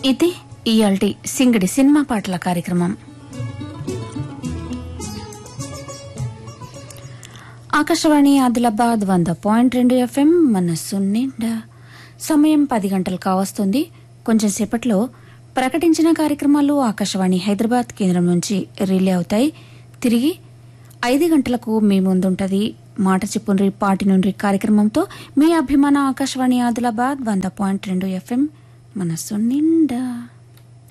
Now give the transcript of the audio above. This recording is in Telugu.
ఇది ఇయాల్టి సింగడి సినిమా పాటల కార్యక్రమం ఆకాశవాణి ఆదిలాబాద్ వంద పాయింట్ రెండు ఎఫ్ఎం మనస్సు నిండా సమయం పది గంటలు కావస్తుంది కొంచెం సేపట్లో ప్రకటించిన కార్యక్రమాలు ఆకాశవాణి హైదరాబాద్ కేంద్రం నుంచి రిలే అవుతాయి తిరిగి ఐదు గంటలకు మీ ముందుంటది మాట చెప్పుండ్రి పాటి నుండి కార్యక్రమంతో మీ అభిమాన ఆకాశవాణి ఆదిలాబాద్ వంద పాయింట్ రెండు ఎఫ్ఎం మనస్సు నిండా